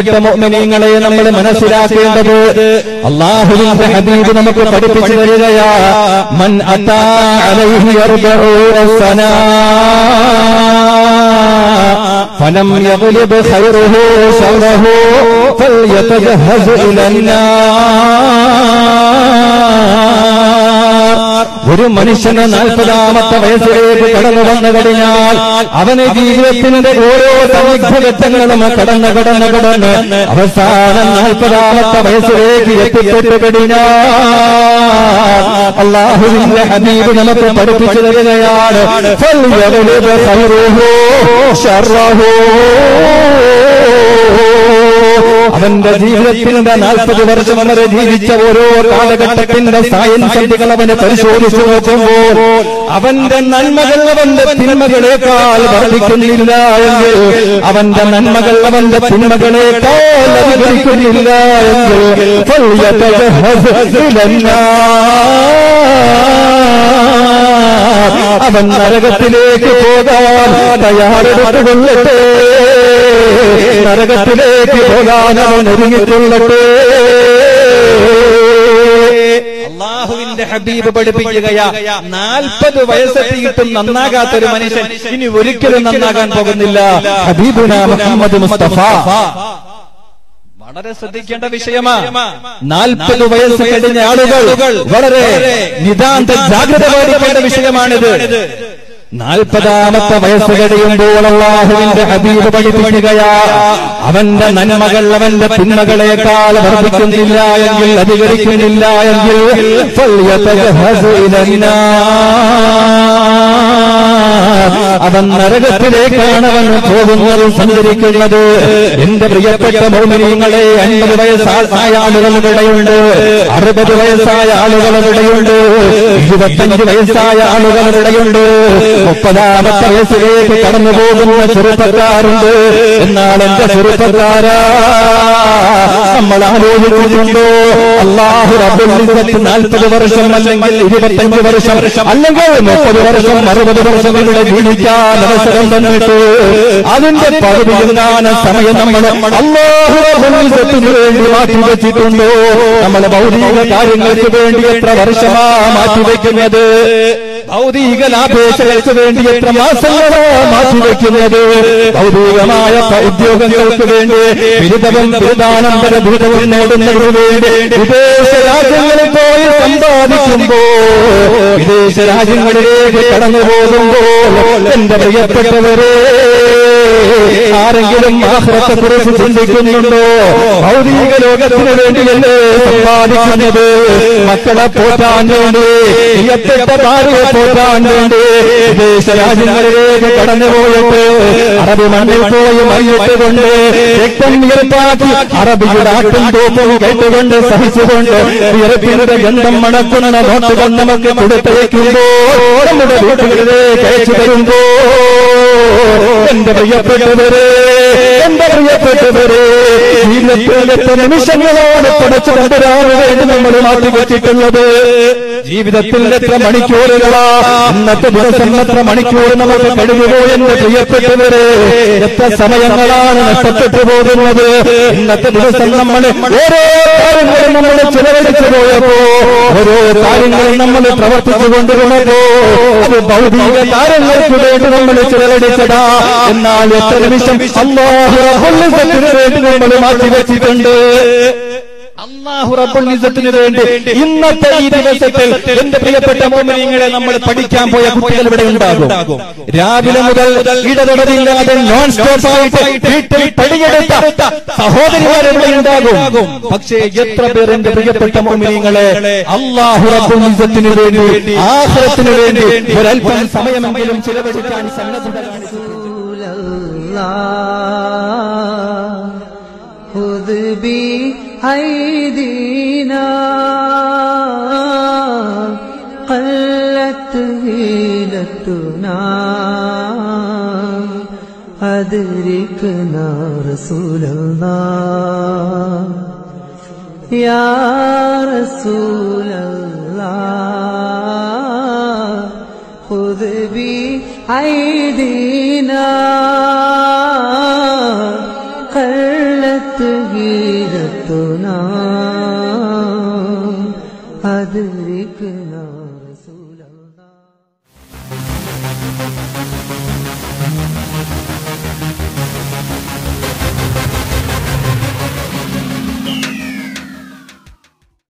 പ്രിയപ്പെട്ട മോമിനിയങ്ങളെ നമ്മൾ മനസ്സിലാക്കേണ്ടത് അള്ളാഹുവിന്റെ ഹബീബ് നമുക്ക് പഠിപ്പിച്ചു തരികയാ മൻ അതാ അലൈഹി അർബഊന സനാ فلم يغلب خيره شره فليتجهز إلى النار ഒരു മനുഷ്യന് നാൽപ്പതാമത്തെ വയസ്സിലേക്ക് കടന്നു വന്നു കഴിഞ്ഞാൽ അവന് ജീവിതത്തിന്റെ ഓരോ സന്നിഗ്ധഘട്ടങ്ങളും കടന്ന് കടന്ന് കടന്ന് അവസാനം നാൽപ്പതാമത്തെ വയസ്സിലേക്ക് എത്തിപ്പെട്ട് കഴിഞ്ഞാൽ അള്ളാഹുവിന്റെ ഹബീബ് നമുക്ക് പഠിപ്പിച്ചു തരികയാണ് فليغلب خيره شره അവന്റെ ജീവിതത്തിന്റെ നാൽപ്പത് വർഷം വരെ ജീവിച്ച ഓരോ കാലഘട്ടത്തിന്റെ സയൻസന്റുകൾ അവനെ പരിശോധിച്ചു നോക്കുമ്പോൾ അവന്റെ നന്മകൾ അവന്റെ തിന്മകളെക്കാൾ വർദ്ധിക്കുന്നില്ല എങ്കിൽ അവന്റെ നന്മകൾ അവന്റെ തിന്മകളെക്കാൾ അധികരിക്കുന്നില്ല എങ്കിൽ فليتجهز إلى النار. അവൻ നരകത്തിലേക്ക് പോകാൻ തയ്യാറെടുത്തുകൊള്ളട്ടെ നരകത്തിലേക്ക് പോകാൻ അവൻ ഒരുങ്ങിക്കൊള്ളട്ടെ അള്ളാഹുവിന്റെ ഹബീബ് പഠിപ്പിക്കുകയാ നാൽപ്പത് വയസ്സെത്തിയിട്ടും നന്നാകാത്ത ഒരു മനുഷ്യൻ ഇനി ഒരിക്കലും നന്നാകാൻ പോകുന്നില്ല ഹബീബുന മുഹമ്മദ് മുസ്തഫ വളരെ ശ്രദ്ധിക്കേണ്ട വിഷയമാ നാൽപ്പത് വയസ്സ് കഴിഞ്ഞ ആളുകൾ വളരെ നിതാന്ത ജാഗ്രത പാലിക്കേണ്ട വിഷയമാണിത് നാൽപ്പതാമത്തെ വയസ്സ് കഴിയുമ്പോൾ അള്ളാഹുവിന്റെ ഹബീബ് പഠിപ്പിക്കുകയാ അവന്റെ നന്മകൾ അവന്റെ തിന്മകളെക്കാൾ വർദ്ധിക്കുന്നില്ല എങ്കിൽ അധികരിക്കുന്നില്ല എങ്കിൽ فليتجهز إلى النار. അവൻ നരകത്തിലേക്കാണ് അവൻ പോകുന്നത് സഞ്ചരിക്കുന്നത് എന്റെ പ്രിയപ്പെട്ട മോമിനിയങ്ങളെ അൻപത് വയസ്സായ ആളുകൾ ഇവിടെയുണ്ട് അറുപത് വയസ്സായ ആളുകൾ ഇവിടെയുണ്ട് ഇരുപത്തഞ്ച് വയസ്സായ ആളുകൾ ഇവിടെയുണ്ട് മുപ്പതാമത്തെ വയസ്സിലേക്ക് കടന്നു പോകുന്ന ചെറുപ്പക്കാരുണ്ട് എന്നാൽ എന്റെ ചെറുപ്പക്കാരാ നമ്മൾ ആലോചിക്കുന്നുണ്ടോ അള്ളാഹു റബ്ബുൽ നാൽപ്പത് വർഷം അല്ലെങ്കിൽ ഇരുപത്തഞ്ച് വർഷം അല്ലെങ്കിൽ മുപ്പത് വർഷം അറുപത് വർഷം ഇവിടെ ജീവിക്കാൻ അവസരം തന്നിട്ട് അതിന്റെ പകുതി എങ്ങാന സമയം നമ്മൾ അള്ളാഹു റബ്ബുൽ വേണ്ടി മാറ്റിവെച്ചിട്ടുണ്ടോ നമ്മൾ ഭൗതിക കാര്യങ്ങൾക്ക് വേണ്ടി എത്ര വർഷമാ മാറ്റിവെക്കുന്നത് ഭൗതിക ലാഭേച്ഛകൾക്ക് വേണ്ടി എത്ര മാസങ്ങളാ മാറ്റിവെക്കുന്നത് ഭൗതികമായ ഉദ്യോഗങ്ങൾക്ക് വേണ്ടി ബിരുദവും ബിരുദാനന്തര ബിരുദവും നേടുന്നതിന് വേണ്ടി വിദേശ രാജ്യങ്ങളിൽ പോയി സമ്പാദിക്കുമ്പോ വിദേശ രാജ്യങ്ങളിലേക്ക് കടന്നു പോകുമ്പോൾ എന്റെ പ്രിയപ്പെട്ടവരെ ആരെങ്കിലും ആഹ്റത്തെ കുറിച്ച് ചിന്തിക്കുന്നുണ്ടോ ഭൗതിക ലോകത്തിന് വേണ്ടിയല്ലേ സമ്പാദിക്കുന്നത് മക്കളെ പോറ്റാൻ വേണ്ടി പ്രിയപ്പെട്ട ഭാര്യയെ പോറ്റാൻ വേണ്ടി വിദേശ രാജ്യങ്ങളിലേക്ക് കടന്നുപോയിട്ട് അറബി മണ്ണിൽ പോയി മയ്യിട്ടുകൊണ്ട് രക്തം വിയർപ്പാക്കി അറബിയുടെ ആട്ടും തോപ്പും കേട്ടുകൊണ്ട് സഹിച്ചുകൊണ്ട് വിയർപ്പിന്റെ ഗന്ധം മണക്കുന്ന നോട്ടുകൾ നമുക്ക് കൊടുത്തേക്കുമ്പോ നമ്മുടെ വീട്ടുകളിലേക്ക് അയച്ചു തരുമ്പോ എന്റെ പ്രിയപ്പെട്ടവരെ എന്റെ പ്രിയപ്പെട്ടവരെ ജീവിതത്തിലെ നിമിഷങ്ങളോട് പടച്ചു കൊണ്ടുവരാൻ വേണ്ടി നമ്മൾ മാറ്റിവെച്ചിട്ടുള്ളത് ജീവിതത്തിൽ എത്ര മണിക്കൂറുകളാ ഇന്നത്തെ ദിവസം എത്ര മണിക്കൂർ നമുക്ക് കഴിയുമോ എന്ന് പ്രിയപ്പെട്ടവരെ എത്ര സമയങ്ങളാണ് നഷ്ടപ്പെട്ടു പോകുന്നത് ഇന്നത്തെ ദിവസം നമ്മൾ ഓരോ കാര്യങ്ങളും നമ്മൾ ചിലവഴിച്ചു പോയപ്പോ ഓരോ കാര്യങ്ങളും നമ്മൾ പ്രവർത്തിച്ചു കൊണ്ടുവന്നപ്പോ അത് ഭൗതിക കാര്യങ്ങൾക്ക് വേണ്ടി നമ്മൾ ചിലവഴിച്ചതാ എന്നാൽ എത്ര നിമിഷം അള്ളാഹു റബ്ബുൽ ഇസ്സത്തിന് വേണ്ടി നമ്മൾ മാറ്റിവെച്ചിട്ടുണ്ട് അള്ളാഹു റബ്ബുൽ ഇസ്സത്തിന് വേണ്ടി ഇന്നത്തെ ഈ ദിവസത്തിൽ എന്റെ പ്രിയപ്പെട്ട മോമിനിയങ്ങളെ നമ്മൾ പഠിക്കാൻ പോയ കുട്ടികൾ ഇവിടെ ഉണ്ടാകും രാവിലെ മുതൽ ഇടതടവില്ലാതെ നോൺ സ്റ്റോപ്പ് ആയിട്ട് വീട്ടിൽ പടിയെടുത്ത സഹോദരിമാർ ഇവിടെ ഉണ്ടാകും പക്ഷേ എത്ര പേർ എന്റെ പ്രിയപ്പെട്ട മോമിനിയങ്ങളെ അള്ളാഹു റബ്ബുൽ ഇസ്സത്തിന് വേണ്ടി ആഹ്റത്തിന് വേണ്ടി ഒരല്പം സമയമെങ്കിലും ചിലവഴിക്കാൻ സന്നദ്ധത കാണിച്ചു الله خذ بأيدينا قلت هيلتنا أدركنا رسول الله يا رسول الله خذ بأيدينا قلت أدركنا